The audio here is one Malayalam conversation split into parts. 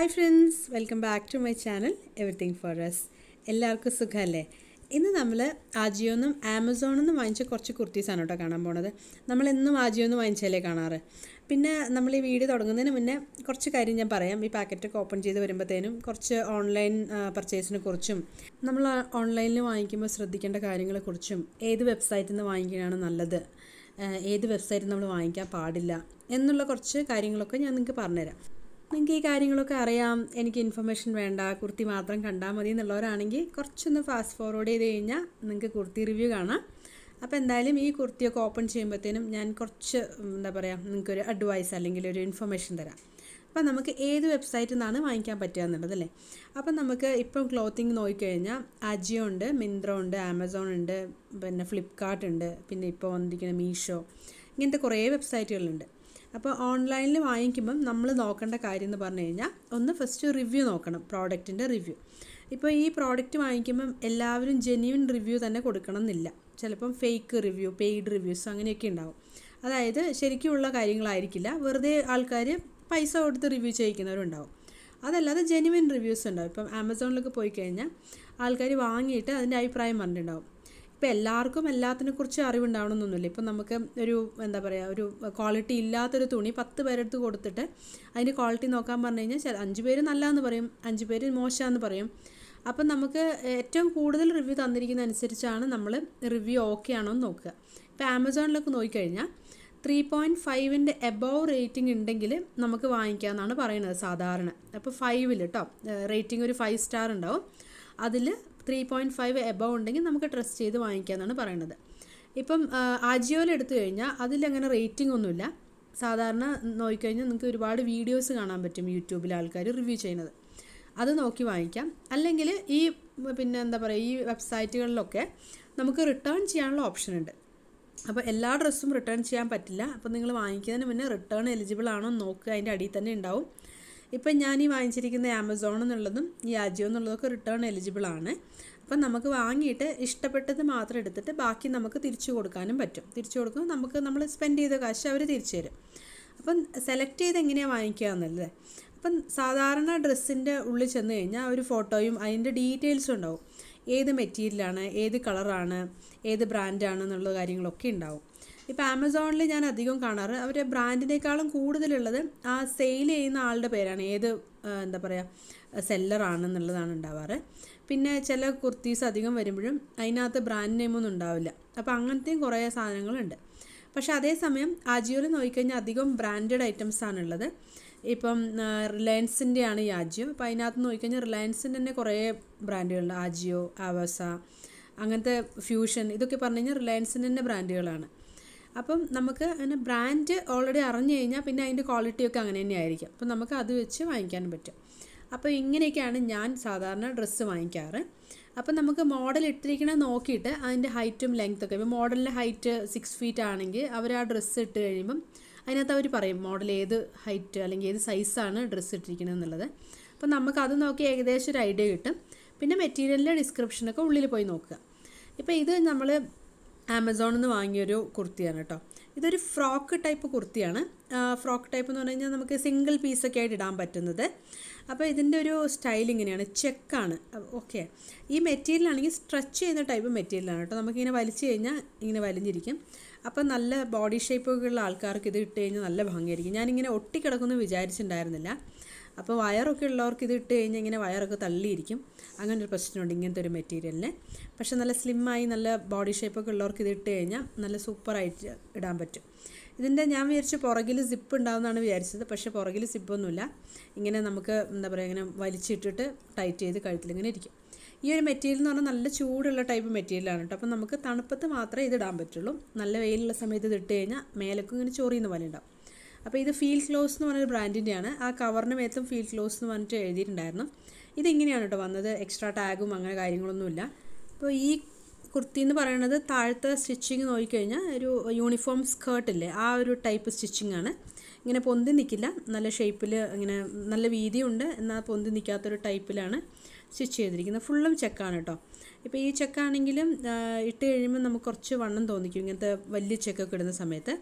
hi friends welcome back to my channel everything for S എല്ലാവർക്കും സുഖമല്ലേ ഇന്ന് നമ്മൾ ആജിയോന്നും ആമസോണിൽ നിന്നും വാങ്ങിച്ച കുറച്ച് കുർത്തീസാണ് കേട്ടോ കാണാൻ പോണത് നമ്മൾ എന്നും ആജിയോന്ന് വാങ്ങിച്ചാലേ കാണാറ് പിന്നെ നമ്മൾ ഈ വീഡിയോ തുടങ്ങുന്നതിന് മുന്നേ കുറച്ച് കാര്യം ഞാൻ പറയാം ഈ പാക്കറ്റൊക്കെ ഓപ്പൺ ചെയ്ത് വരുമ്പോഴത്തേനും കുറച്ച് ഓൺലൈൻ പർച്ചേസിനെ കുറിച്ചും നമ്മൾ ഓൺലൈനിൽ വാങ്ങിക്കുമ്പോൾ ശ്രദ്ധിക്കേണ്ട കാര്യങ്ങളെക്കുറിച്ചും ഏത് വെബ്സൈറ്റിൽ നിന്ന് വാങ്ങിക്കുകയാണ് നല്ലത് ഏഹ് ഏത് വെബ്സൈറ്റിൽ നമ്മൾ വാങ്ങിക്കാൻ പാടില്ല എന്നുള്ള കുറച്ച് കാര്യങ്ങളൊക്കെ ഞാൻ നിങ്ങൾക്ക് പറഞ്ഞുതരാം നിങ്ങൾക്ക് ഈ കാര്യങ്ങളൊക്കെ അറിയാം എനിക്ക് ഇൻഫർമേഷൻ വേണ്ട കുർത്തി മാത്രം കണ്ടാൽ മതി എന്നുള്ളവരാണെങ്കിൽ കുറച്ചൊന്ന് ഫാസ്റ്റ് ഫോർവേഡ് ചെയ്ത് കഴിഞ്ഞാൽ നിങ്ങൾക്ക് കുർത്തി റിവ്യൂ കാണാം അപ്പോൾ എന്തായാലും ഈ കുർത്തിയൊക്കെ ഓപ്പൺ ചെയ്യുമ്പോഴത്തേനും ഞാൻ കുറച്ച് ഉം, എന്താ പറയുക നിങ്ങൾക്കൊരു അഡ്വൈസ് അല്ലെങ്കിൽ ഒരു ഇൻഫർമേഷൻ തരാം അപ്പോൾ നമുക്ക് ഏത് വെബ്സൈറ്റിൽ നിന്നാണ് വാങ്ങിക്കാൻ പറ്റുക എന്നുള്ളതല്ലേ അപ്പം നമുക്ക് ഇപ്പം ക്ലോത്തിങ് നോക്കിക്കഴിഞ്ഞാൽ അജിയോ ഉണ്ട് മിന്ത്ര ഉണ്ട് ആമസോൺ ഉണ്ട് പിന്നെ ഫ്ലിപ്കാർട്ട് ഉണ്ട് പിന്നെ ഇപ്പോൾ വന്നിരിക്കുന്ന മീഷോ ഇങ്ങനത്തെ കുറേ വെബ്സൈറ്റുകളുണ്ട് അപ്പോൾ ഓൺലൈനിൽ വാങ്ങിക്കുമ്പം നമ്മൾ നോക്കേണ്ട കാര്യം എന്ന് പറഞ്ഞു കഴിഞ്ഞാൽ ഒന്ന് ഫസ്റ്റ് റിവ്യൂ നോക്കണം പ്രോഡക്റ്റിൻ്റെ റിവ്യൂ ഇപ്പോൾ ഈ പ്രോഡക്റ്റ് വാങ്ങിക്കുമ്പം എല്ലാവരും ജെന്യൂൻ റിവ്യൂ തന്നെ കൊടുക്കണം എന്നില്ല ചിലപ്പം ഫേക്ക് റിവ്യൂ പെയ്ഡ് റിവ്യൂസ് അങ്ങനെയൊക്കെ ഉണ്ടാവും അതായത് ശരിക്കുമുള്ള കാര്യങ്ങളായിരിക്കില്ല വെറുതെ ആൾക്കാർ പൈസ കൊടുത്ത് റിവ്യൂ ചെയ്യിക്കുന്നവരുണ്ടാവും അതല്ലാതെ ജെന്യുവൻ റിവ്യൂസ് ഉണ്ടാവും ഇപ്പം ആമസോണിലൊക്കെ പോയി കഴിഞ്ഞാൽ ആൾക്കാർ വാങ്ങിയിട്ട് അതിൻ്റെ അഭിപ്രായം പറഞ്ഞിട്ടുണ്ടാവും ഇപ്പം എല്ലാവർക്കും എല്ലാത്തിനെക്കുറിച്ച് അറിവുണ്ടാവണമെന്നൊന്നുമില്ല ഇപ്പം നമുക്ക് ഒരു എന്താ പറയുക ഒരു ക്വാളിറ്റി ഇല്ലാത്തൊരു തുണി പത്ത് പേരെടുത്ത് കൊടുത്തിട്ട് അതിൻ്റെ ക്വാളിറ്റി നോക്കാൻ പറഞ്ഞു കഴിഞ്ഞാൽ ചില അഞ്ച് പേര് നല്ലതെന്ന് പറയും അഞ്ച് പേര് മോശമാണെന്ന് പറയും അപ്പം നമുക്ക് ഏറ്റവും കൂടുതൽ റിവ്യൂ തന്നിരിക്കുന്ന അനുസരിച്ചാണ് നമ്മൾ റിവ്യൂ ഓക്കെ ആണോ എന്ന് നോക്കുക ഇപ്പോൾ ആമസോണിലൊക്കെ നോക്കിക്കഴിഞ്ഞാൽ ത്രീ പോയിൻറ്റ് ഫൈവിൻ്റെ എബോവ് റേറ്റിംഗ് ഉണ്ടെങ്കിൽ നമുക്ക് വാങ്ങിക്കാമെന്നാണ് പറയുന്നത് സാധാരണ അപ്പോൾ ഫൈവിൽ കേട്ടോ റേറ്റിംഗ് ഒരു ഫൈവ് സ്റ്റാർ ഉണ്ടാവും അതിൽ ത്രീ പോയിൻറ്റ് ഫൈവ് എബോവ് ഉണ്ടെങ്കിൽ നമുക്ക് ട്രസ്റ്റ് ചെയ്ത് വാങ്ങിക്കാമെന്നാണ് പറയുന്നത് ഇപ്പം ആജിയോയിൽ എടുത്തു കഴിഞ്ഞാൽ അതിലങ്ങനെ റേറ്റിംഗ് ഒന്നുമില്ല സാധാരണ നോക്കിക്കഴിഞ്ഞാൽ നിങ്ങൾക്ക് ഒരുപാട് വീഡിയോസ് കാണാൻ പറ്റും യൂട്യൂബിൽ ആൾക്കാർ റിവ്യൂ ചെയ്യുന്നത് അത് നോക്കി വാങ്ങിക്കാം അല്ലെങ്കിൽ ഈ പിന്നെ എന്താ പറയുക ഈ വെബ്സൈറ്റുകളിലൊക്കെ നമുക്ക് റിട്ടേൺ ചെയ്യാനുള്ള ഓപ്ഷൻ ഉണ്ട് അപ്പോൾ എല്ലാ ഡ്രസ്സും റിട്ടേൺ ചെയ്യാൻ പറ്റില്ല അപ്പോൾ നിങ്ങൾ വാങ്ങിക്കുന്നതിന് മുന്നേ റിട്ടേൺ എലിജിബിൾ ആണോ എന്ന് നോക്കുക അതിൻ്റെ അടിയിൽ തന്നെ ഉണ്ടാവും ഇപ്പം ഞാൻ ഈ വാങ്ങിച്ചിരിക്കുന്ന ആമസോൺ എന്നുള്ളതും ഈ ആജിയോ എന്നുള്ളതൊക്കെ റിട്ടേൺ എലിജിബിൾ ആണ് അപ്പം നമുക്ക് വാങ്ങിയിട്ട് ഇഷ്ടപ്പെട്ടത് മാത്രം എടുത്തിട്ട് ബാക്കി നമുക്ക് തിരിച്ചു കൊടുക്കാനും പറ്റും തിരിച്ചു കൊടുക്കുമ്പോൾ നമുക്ക് നമ്മൾ സ്പെൻഡ് ചെയ്ത കാശ് അവർ തിരിച്ചു തരും അപ്പം സെലക്ട് ചെയ്ത് എങ്ങനെയാണ് വാങ്ങിക്കുക എന്നല്ലേ അപ്പം സാധാരണ ഡ്രസ്സിൻ്റെ ഉള്ളിൽ ചെന്ന് കഴിഞ്ഞാൽ ഒരു ഫോട്ടോയും അതിൻ്റെ ഡീറ്റെയിൽസും ഉണ്ടാവും ഏത് മെറ്റീരിയലാണ് ഏത് കളറാണ് ഏത് ബ്രാൻഡാണ് എന്നുള്ള കാര്യങ്ങളൊക്കെ ഉണ്ടാവും ഇപ്പോൾ ആമസോണിൽ ഞാൻ അധികം കാണാറ് അവർ ബ്രാൻഡിനേക്കാളും കൂടുതലുള്ളത് ആ സെയിൽ ചെയ്യുന്ന ആളുടെ പേരാണ് ഏത് ആ, എന്താ പറയുക സെല്ലറാണെന്നുള്ളതാണ് ഉണ്ടാവാറ് പിന്നെ ചില കുർത്തീസ് അധികം വരുമ്പോഴും അതിനകത്ത് ബ്രാൻഡ് നെയിമൊന്നും ഉണ്ടാവില്ല അപ്പോൾ അങ്ങനത്തെയും കുറേ സാധനങ്ങളുണ്ട് പക്ഷേ അതേസമയം ആജിയോയിൽ നോക്കിക്കഴിഞ്ഞാൽ അധികം ബ്രാൻഡഡ് ഐറ്റംസ് ആണുള്ളത് ഇപ്പം റിലയൻസിൻ്റെ ആണ് ഈ ആജിയോ അപ്പോൾ അതിനകത്ത് നോക്കിക്കഴിഞ്ഞാൽ റിലയൻസിൻ്റെ തന്നെ കുറേ ബ്രാൻഡുകളുണ്ട് ആജിയോ ആവസ അങ്ങനത്തെ ഫ്യൂഷൻ ഇതൊക്കെ പറഞ്ഞു കഴിഞ്ഞാൽ റിലയൻസിൻ്റെ തന്നെ ബ്രാൻഡുകളാണ് അപ്പം നമുക്ക് അങ്ങനെ ബ്രാൻഡ് ഓൾറെഡി അറിഞ്ഞു കഴിഞ്ഞാൽ പിന്നെ അതിൻ്റെ ക്വാളിറ്റിയൊക്കെ അങ്ങനെ തന്നെ ആയിരിക്കും അപ്പം നമുക്ക് അത് വെച്ച് വാങ്ങിക്കാനും പറ്റും അപ്പോൾ ഇങ്ങനെയൊക്കെയാണ് ഞാൻ സാധാരണ ഡ്രസ്സ് വാങ്ങിക്കാറ് അപ്പം നമുക്ക് മോഡൽ ഇട്ടിരിക്കണത് നോക്കിയിട്ട് അതിൻ്റെ ഹൈറ്റും ലെങ്ത്തൊക്കെ ഇപ്പോൾ മോഡലിൻ്റെ ഹൈറ്റ് സിക്സ് ഫീറ്റ് ആണെങ്കിൽ അവർ ആ ഡ്രസ്സ് ഇട്ട് കഴിയുമ്പം അതിനകത്ത് അവർ പറയും മോഡൽ ഏത് ഹൈറ്റ് അല്ലെങ്കിൽ ഏത് സൈസാണ് ഡ്രസ്സ് ഇട്ടിരിക്കുന്നത് എന്നുള്ളത് അപ്പം നമുക്ക് അത് നോക്കി ഏകദേശം ഒരു ഐഡിയ കിട്ടും പിന്നെ മെറ്റീരിയലിൻ്റെ ഡിസ്ക്രിപ്ഷനൊക്കെ ഉള്ളിൽ പോയി നോക്കുക ഇപ്പോൾ ഇത് നമ്മൾ ആമസോണിൽ നിന്ന് വാങ്ങിയൊരു കുർത്തിയാണ് കേട്ടോ ഇതൊരു ഫ്രോക്ക് ടൈപ്പ് കുർത്തിയാണ് ഫ്രോക്ക് ടൈപ്പ് എന്ന് പറഞ്ഞു കഴിഞ്ഞാൽ നമുക്ക് സിംഗിൾ പീസൊക്കെ ആയിട്ട് ഇടാൻ പറ്റുന്നത് അപ്പോൾ ഇതിൻ്റെ ഒരു സ്റ്റൈൽ ഇങ്ങനെയാണ് ചെക്കാണ് ഓക്കെ ഈ മെറ്റീരിയൽ ആണെങ്കിൽ സ്ട്രെച്ച് ചെയ്യുന്ന ടൈപ്പ് മെറ്റീരിയലാണ് കേട്ടോ നമുക്കിങ്ങനെ വലിച്ചു കഴിഞ്ഞാൽ ഇങ്ങനെ വലിഞ്ഞിരിക്കും അപ്പോൾ നല്ല ബോഡി ഷേപ്പൊക്കെ ഉള്ള ആൾക്കാർക്ക് ഇത് ഇട്ട് കഴിഞ്ഞാൽ നല്ല ഭംഗിയായിരിക്കും ഞാനിങ്ങനെ ഒട്ടിക്കിടക്കുമെന്ന് വിചാരിച്ചിട്ടുണ്ടായിരുന്നില്ല അപ്പോൾ വയറൊക്കെ ഉള്ളവർക്ക് ഇത് ഇട്ട് കഴിഞ്ഞാൽ ഇങ്ങനെ വയറൊക്കെ തള്ളിയിരിക്കും അങ്ങനെ ഒരു പ്രശ്നമുണ്ട് ഇങ്ങനത്തെ ഒരു മെറ്റീരിയലിന് പക്ഷേ നല്ല സ്ലിമ്മായി നല്ല ബോഡി ഷേപ്പൊക്കെ ഉള്ളവർക്ക് ഇത് ഇട്ട് കഴിഞ്ഞാൽ നല്ല സൂപ്പറായിട്ട് ഇടാൻ പറ്റും ഇതിൻ്റെ ഞാൻ വിചാരിച്ചു പുറകിൽ സിപ്പ് ഉണ്ടാവുമെന്നാണ് വിചാരിച്ചത് പക്ഷേ പുറകിൽ സിപ്പൊന്നുമില്ല ഇങ്ങനെ നമുക്ക് എന്താ പറയുക ഇങ്ങനെ വലിച്ചിട്ടിട്ട് ടൈറ്റ് ചെയ്ത് കഴുത്തിൽ ഇങ്ങനെ ഇരിക്കും ഈ ഒരു മെറ്റീരിയൽ എന്ന് പറഞ്ഞാൽ നല്ല ചൂടുള്ള ടൈപ്പ് മെറ്റീരിയലാണ് കേട്ടോ അപ്പോൾ നമുക്ക് തണുപ്പത്ത് മാത്രമേ ഇത് ഇടാൻ പറ്റുള്ളൂ നല്ല വെയിലുള്ള സമയത്ത് ഇത് ഇട്ട് കഴിഞ്ഞാൽ മേലൊക്കെ ഇങ്ങനെ ചൊറിയുന്ന പോലെ ഉണ്ടാവും അപ്പോൾ ഇത് ഫീൽ ക്ലോസ് എന്ന് പറഞ്ഞൊരു ബ്രാൻഡിൻ്റെയാണ് ആ കവറിന് മേത്തും ഫീൽ ക്ലോസ് എന്ന് പറഞ്ഞിട്ട് എഴുതിയിട്ടുണ്ടായിരുന്നു ഇതിങ്ങനെയാണ് കേട്ടോ വന്നത് എക്സ്ട്രാ ടാഗും അങ്ങനെ കാര്യങ്ങളൊന്നുമില്ല അപ്പോൾ ഈ കുർത്തി എന്ന് പറയുന്നത് താഴത്തെ സ്റ്റിച്ചിങ് നോക്കിക്കഴിഞ്ഞാൽ ഒരു യൂണിഫോം സ്കേർട്ടില്ലേ ആ ഒരു ടൈപ്പ് സ്റ്റിച്ചിങ് ആണ് ഇങ്ങനെ പൊന്തി നിൽക്കില്ല നല്ല ഷേപ്പിൽ ഇങ്ങനെ നല്ല വീതിയുണ്ട് എന്നാൽ പൊന്തി നിൽക്കാത്തൊരു ടൈപ്പിലാണ് സ്റ്റിച്ച് ചെയ്തിരിക്കുന്നത് ഫുള്ളും ചെക്കാണ് കേട്ടോ ഇപ്പോൾ ഈ ചെക്കാണെങ്കിലും ഇട്ട് കഴിയുമ്പോൾ നമുക്ക് കുറച്ച് വണ്ണം തോന്നിക്കും ഇങ്ങനത്തെ വലിയ ചെക്കൊക്കെ ഇടുന്ന സമയത്ത്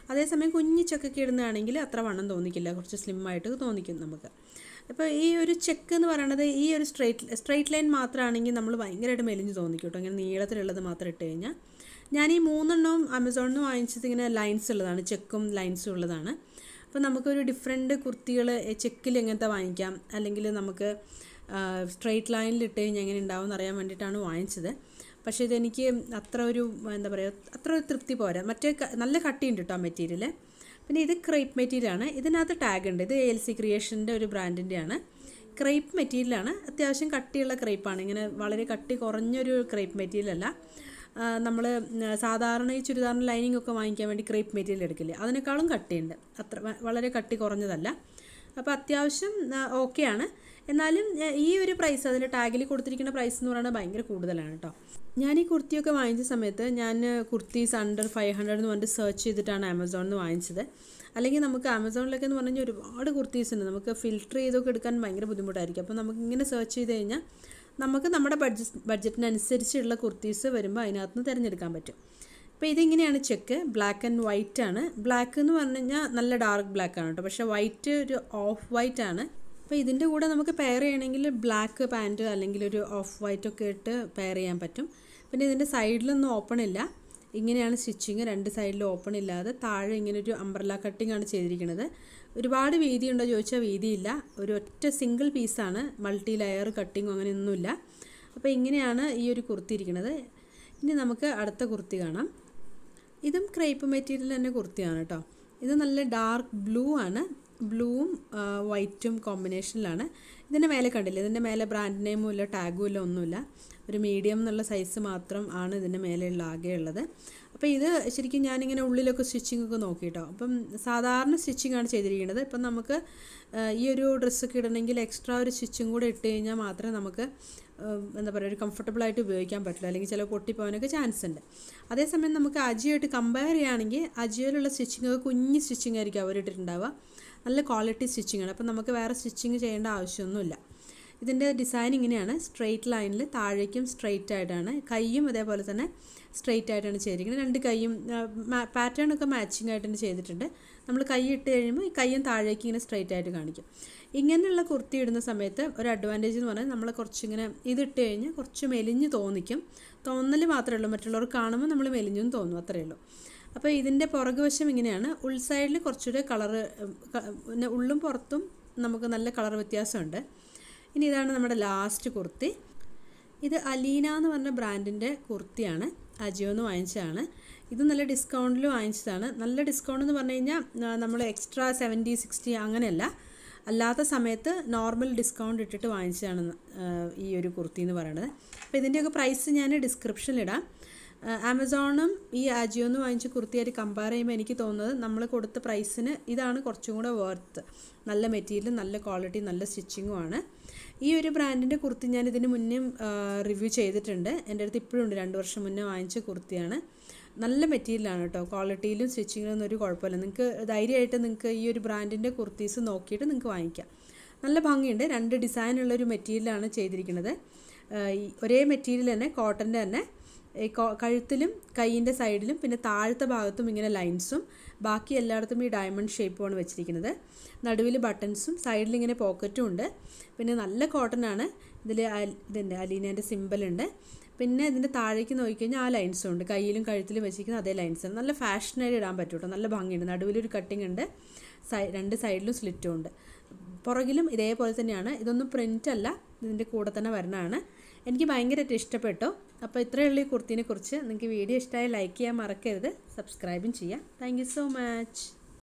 അതേസമയം കുഞ്ഞു ചെക്കൊക്കെ ഇടുന്നതാണെങ്കിൽ അത്ര വണ്ണം തോന്നിക്കില്ല കുറച്ച് സ്ലിം ആയിട്ട് തോന്നിക്കും നമുക്ക് അപ്പോൾ ഈ ഒരു ചെക്ക് എന്ന് പറയുന്നത് ഈ ഒരു സ്ട്രൈറ്റ് സ്ട്രൈറ്റ് ലൈൻ മാത്രമാണെങ്കിൽ നമ്മൾ ഭയങ്കരമായിട്ട് മെലിഞ്ഞ് തോന്നിക്കും കേട്ടോ ഇങ്ങനെ നീളത്തിലുള്ളത് മാത്രം ഇട്ട് കഴിഞ്ഞാൽ ഞാൻ ഈ മൂന്നെണ്ണവും ആമസോണിൽ നിന്ന് വാങ്ങിച്ചത് ഇങ്ങനെ ലൈൻസ് ഉള്ളതാണ് ചെക്കും ലൈൻസും ഉള്ളതാണ് അപ്പോൾ നമുക്കൊരു ഡിഫറെൻറ്റ് കുർത്തികൾ ചെക്കിൽ എങ്ങനത്തെ വാങ്ങിക്കാം അല്ലെങ്കിൽ നമുക്ക് സ്ട്രെയിറ്റ് ലൈനിൽ ഇട്ട് കഴിഞ്ഞാൽ എങ്ങനെ ഉണ്ടാവും എന്നറിയാൻ വേണ്ടിയിട്ടാണ് വാങ്ങിച്ചത് പക്ഷേ ഇതെനിക്ക് അത്ര ഒരു എന്താ പറയുക അത്ര ഒരു തൃപ്തി പോരാ മറ്റേ ക- നല്ല കട്ടിയുണ്ട് കേട്ടോ മെറ്റീരിയൽ പിന്നെ ഇത് ക്രേപ്പ് മെറ്റീരിയലാണ് ഇതിനകത്ത് ടാഗ് ഉണ്ട് ഇത് എൽ സി ക്രിയേഷൻ്റെ ഒരു ബ്രാൻഡിൻ്റെയാണ് ക്രേപ്പ് മെറ്റീരിയലാണ് അത്യാവശ്യം കട്ടിയുള്ള ക്രേപ്പാണ് ഇങ്ങനെ വളരെ കട്ടി കുറഞ്ഞൊരു ക്രേപ്പ് മെറ്റീരിയൽ അല്ല നമ്മൾ സാധാരണ ഈ ചുരിദാറിന് ലൈനിങ് ഒക്കെ വാങ്ങിക്കാൻ വേണ്ടി ക്രേപ്പ് മെറ്റീരിയൽ എടുക്കില്ലേ അതിനേക്കാളും കട്ടിയുണ്ട് അത്ര വ- വളരെ കട്ടി കുറഞ്ഞതല്ല അപ്പോൾ അത്യാവശ്യം ഓക്കെയാണ് എന്നാലും ആ, ഈ ഒരു പ്രൈസ് അതിൽ ടാഗിൽ കൊടുത്തിരിക്കുന്ന പ്രൈസ് എന്ന് പറയുന്നത് ഭയങ്കര കൂടുതലാണ് കേട്ടോ ഞാൻ ഈ കുർത്തിയൊക്കെ വാങ്ങിച്ച സമയത്ത് ഞാൻ കുർത്തീസ് അണ്ടർ ഫൈവ് ഹൺഡ്രഡ് എന്ന് പറഞ്ഞിട്ട് സെർച്ച് ചെയ്തിട്ടാണ് ആമസോണിൽ നിന്ന് വാങ്ങിച്ചത് അല്ലെങ്കിൽ നമുക്ക് ആമസോണിലൊക്കെ എന്ന് പറഞ്ഞാൽ ഒരുപാട് കുർത്തീസ് ഉണ്ട് നമുക്ക് ഫിൽറ്റർ ചെയ്തൊക്കെ എടുക്കാൻ ഭയങ്കര ബുദ്ധിമുട്ടായിരിക്കും അപ്പോൾ നമുക്ക് ഇങ്ങനെ സെർച്ച് ചെയ്ത് കഴിഞ്ഞാൽ നമുക്ക് നമ്മുടെ ബഡ്ജറ്റ് ബഡ്ജറ്റിനനുസരിച്ചുള്ള കുർത്തീസ് വരുമ്പോൾ അതിനകത്ത് നിന്ന് തിരഞ്ഞെടുക്കാൻ പറ്റും അപ്പോൾ ഇതിങ്ങനെയാണ് ചെക്ക് ബ്ലാക്ക് ആൻഡ് വൈറ്റ് ആണ് ബ്ലാക്ക് എന്ന് പറഞ്ഞു കഴിഞ്ഞാൽ നല്ല ഡാർക്ക് ബ്ലാക്ക് ആണ് കേട്ടോ പക്ഷേ വൈറ്റ് ഒരു ഓഫ് വൈറ്റ് ആണ് അപ്പോൾ ഇതിൻ്റെ കൂടെ നമുക്ക് പെയർ ചെയ്യണമെങ്കിൽ ബ്ലാക്ക് പാൻറ്റ് അല്ലെങ്കിൽ ഒരു ഓഫ് വൈറ്റ് ഒക്കെ ഇട്ട് പെയർ ചെയ്യാൻ പറ്റും പിന്നെ ഇതിൻ്റെ സൈഡിലൊന്നും ഓപ്പൺ ഇല്ല ഇങ്ങനെയാണ് സ്റ്റിച്ചിങ് രണ്ട് സൈഡിലും ഓപ്പൺ ഇല്ലാതെ താഴെ ഇങ്ങനെ ഒരു അംബ്രല കട്ടിംഗ് ആണ് ചെയ്തിരിക്കുന്നത് ഒരുപാട് വീതിയുണ്ടോ ചോദിച്ചാൽ വീതിയില്ല ഒരു ഒറ്റ സിംഗിൾ പീസാണ് മൾട്ടി ലെയർ കട്ടിങ്ങോ അങ്ങനെയൊന്നുമില്ല അപ്പോൾ ഇങ്ങനെയാണ് ഈ ഒരു കുർത്തി ഇരിക്കുന്നത് ഇനി നമുക്ക് അടുത്ത കുർത്തി കാണാം ഇതും ക്രേപ്പ് മെറ്റീരിയൽ തന്നെ കുർത്തിയാണ് കേട്ടോ ഇത് നല്ല ഡാർക്ക് ബ്ലൂ ആണ് ബ്ലൂവും വൈറ്റും കോമ്പിനേഷനിലാണ് ഇതിൻ്റെ മേലെ കണ്ടില്ലേ ഇതിൻ്റെ മേലെ ബ്രാൻഡ് നെയിമും ഇല്ല ടാഗും ഇല്ല ഒന്നുമില്ല ഒരു മീഡിയം എന്നുള്ള സൈസ് മാത്രം ആണ് ഇതിൻ്റെ മേലെയുള്ള ആകെ ഉള്ളത് അപ്പോൾ ഇത് ശരിക്കും ഞാനിങ്ങനെ ഉള്ളിലൊക്കെ സ്റ്റിച്ചിങ് ഒക്കെ നോക്കി കേട്ടോ അപ്പം സാധാരണ സ്റ്റിച്ചിങ് ആണ് ചെയ്തിരിക്കുന്നത് ഇപ്പം നമുക്ക് ആ, ഈ ഒരു ഡ്രസ്സൊക്കെ ഇടണമെങ്കിൽ എക്സ്ട്രാ ഒരു സ്റ്റിച്ചും കൂടെ ഇട്ട് കഴിഞ്ഞാൽ മാത്രമേ നമുക്ക് ആ, എന്താ പറയുക ഒരു കംഫർട്ടബിൾ ആയിട്ട് ഉപയോഗിക്കാൻ പറ്റില്ല അല്ലെങ്കിൽ ചില പൊട്ടിപ്പോകാനൊക്കെ ചാൻസ് ഉണ്ട് അതേസമയം നമുക്ക് അജിയോയിട്ട് കമ്പയർ ചെയ്യുകയാണെങ്കിൽ അജിയോയിലുള്ള സ്റ്റിച്ചിങ് ഒക്കെ കുഞ്ഞ് സ്റ്റിച്ചിങ് ആയിരിക്കും അവരിട്ടിട്ടുണ്ടാവുക നല്ല ക്വാളിറ്റി സ്റ്റിച്ചിങ് ആണ് അപ്പം നമുക്ക് വേറെ സ്റ്റിച്ചിങ് ചെയ്യേണ്ട ആവശ്യമൊന്നുമില്ല ഇതിൻ്റെ ഡിസൈൻ ഇങ്ങനെയാണ് സ്ട്രെയിറ്റ് ലൈനിൽ താഴേക്കും സ്ട്രെയിറ്റ് ആയിട്ടാണ് കൈയും അതേപോലെ തന്നെ സ്ട്രെയിറ്റ് ആയിട്ടാണ് ചെയ്തിരിക്കുന്നത് രണ്ട് കൈയും പാറ്റേൺ ഒക്കെ മാച്ചിങ് ആയിട്ട് തന്നെ ചെയ്തിട്ടുണ്ട് നമ്മൾ കൈ ഇട്ട് കഴിയുമ്പോൾ ഈ കൈയും താഴേക്ക് ഇങ്ങനെ സ്ട്രെയിറ്റ് ആയിട്ട് കാണിക്കും ഇങ്ങനെയുള്ള കുർത്തി ഇടുന്ന സമയത്ത് ഒരു അഡ്വാൻറ്റേജ് എന്ന് പറഞ്ഞാൽ നമ്മൾ കുറച്ചിങ്ങനെ ഇതിട്ട് കഴിഞ്ഞാൽ കുറച്ച് മെലിഞ്ഞ് തോന്നിക്കും തോന്നൽ മാത്രമേ ഉള്ളൂ മറ്റുള്ളവർ കാണുമ്പോൾ നമ്മൾ മെലിഞ്ഞും തോന്നും അത്രയേ ഉള്ളൂ അപ്പോൾ ഇതിൻ്റെ പുറകുവശം ഇങ്ങനെയാണ് ഉൾസൈഡിൽ കുറച്ചുകൂടെ കളറ് പിന്നെ ഉള്ളും പുറത്തും നമുക്ക് നല്ല കളർ വ്യത്യാസമുണ്ട് ഇനി ഇതാണ് നമ്മുടെ ലാസ്റ്റ് കുർത്തി ഇത് അലീന എന്ന് പറഞ്ഞ ബ്രാൻഡിൻ്റെ കുർത്തിയാണ് അജിയോ എന്ന് വാങ്ങിച്ചതാണ് ഇത് നല്ല ഡിസ്കൗണ്ടിൽ വാങ്ങിച്ചതാണ് നല്ല ഡിസ്കൗണ്ട് എന്ന് പറഞ്ഞു കഴിഞ്ഞാൽ നമ്മൾ എക്സ്ട്രാ സെവൻറ്റി സിക്സ്റ്റി അങ്ങനെയല്ല അല്ലാത്ത സമയത്ത് നോർമൽ ഡിസ്കൗണ്ട് ഇട്ടിട്ട് വാങ്ങിച്ചതാണ് ആ, ഈ ഒരു കുർത്തി എന്ന് പറയുന്നത് അപ്പോൾ ഇതിൻ്റെയൊക്കെ പ്രൈസ് ഞാൻ ഡിസ്ക്രിപ്ഷനിലിടാം ആമസോണും ഈ ആജിയോ എന്ന് വാങ്ങിച്ച കുർത്തിയായിട്ട് കമ്പയർ ചെയ്യുമ്പോൾ എനിക്ക് തോന്നുന്നത് നമ്മൾ കൊടുത്ത പ്രൈസിന് ഇതാണ് കുറച്ചും കൂടെ വർത്ത് നല്ല മെറ്റീരിയൽ നല്ല ക്വാളിറ്റി നല്ല സ്റ്റിച്ചിങ്ങും ആണ് ഈ ഒരു ബ്രാൻഡിൻ്റെ കുർത്തി ഞാൻ ഇതിന് മുന്നേ റിവ്യൂ ചെയ്തിട്ടുണ്ട് എൻ്റെ അടുത്ത് ഇപ്പോഴും ഉണ്ട് രണ്ട് വർഷം മുന്നേ വാങ്ങിച്ച കുർത്തിയാണ് നല്ല മെറ്റീരിയലാണ് കേട്ടോ ക്വാളിറ്റിയിലും സ്റ്റിച്ചിങ്ങിലൊന്നും ഒരു കുഴപ്പമില്ല നിങ്ങൾക്ക് ധൈര്യമായിട്ട് നിങ്ങൾക്ക് ഈ ഒരു ബ്രാൻഡിൻ്റെ കുർത്തീസ് നോക്കിയിട്ട് നിങ്ങൾക്ക് വാങ്ങിക്കാം നല്ല ഭംഗിയുണ്ട് രണ്ട് ഡിസൈനുള്ള ഒരു മെറ്റീരിയലാണ് ചെയ്തിരിക്കുന്നത് ആ, ഈ ഒരേ മെറ്റീരിയൽ തന്നെ കോട്ടൻ്റെ തന്നെ ഈ കൊ- കഴുത്തിലും കൈയിൻ്റെ സൈഡിലും പിന്നെ താഴത്തെ ഭാഗത്തും ഇങ്ങനെ ലൈൻസും ബാക്കി എല്ലായിടത്തും ഈ ഡയമണ്ട് ഷേപ്പുമാണ് വെച്ചിരിക്കുന്നത് നടുവിൽ ബട്ടൺസും സൈഡിൽ ഇങ്ങനെ പോക്കറ്റും ഉണ്ട് പിന്നെ നല്ല കോട്ടൺ ആണ് ഇതിൽ ഇതുണ്ട് അലീനേൻ്റെ സിമ്പലുണ്ട് പിന്നെ ഇതിൻ്റെ താഴേക്ക് നോക്കിക്കഴിഞ്ഞാൽ ആ ലൈൻസും ഉണ്ട് കയ്യിലും കഴുത്തിലും വെച്ചിരിക്കുന്ന അതേ ലൈൻസ് നല്ല ഫാഷനായിട്ട് ഇടാൻ പറ്റും കേട്ടോ നല്ല ഭംഗിയുണ്ട് നടുവിലൊരു കട്ടിങ് ഉണ്ട് സൈ രണ്ട് സൈഡിലും സ്ലിറ്റും ഉണ്ട് പുറകിലും ഇതേപോലെ തന്നെയാണ് ഇതൊന്നും പ്രിൻ്റ് അല്ല ഇതിൻ്റെ കൂടെ തന്നെ വരുന്നതാണ് എനിക്ക് ഭയങ്കരമായിട്ട് ഇഷ്ടപ്പെട്ടു അപ്പോൾ ഇത്രയുള്ള ഈ കുർത്തീനെ കുറിച്ച് നിങ്ങൾക്ക് വീഡിയോ ഇഷ്ടമായി ലൈക്ക് ചെയ്യാൻ മറക്കരുത് സബ്സ്ക്രൈബും ചെയ്യാം താങ്ക് യു സോ മച്ച്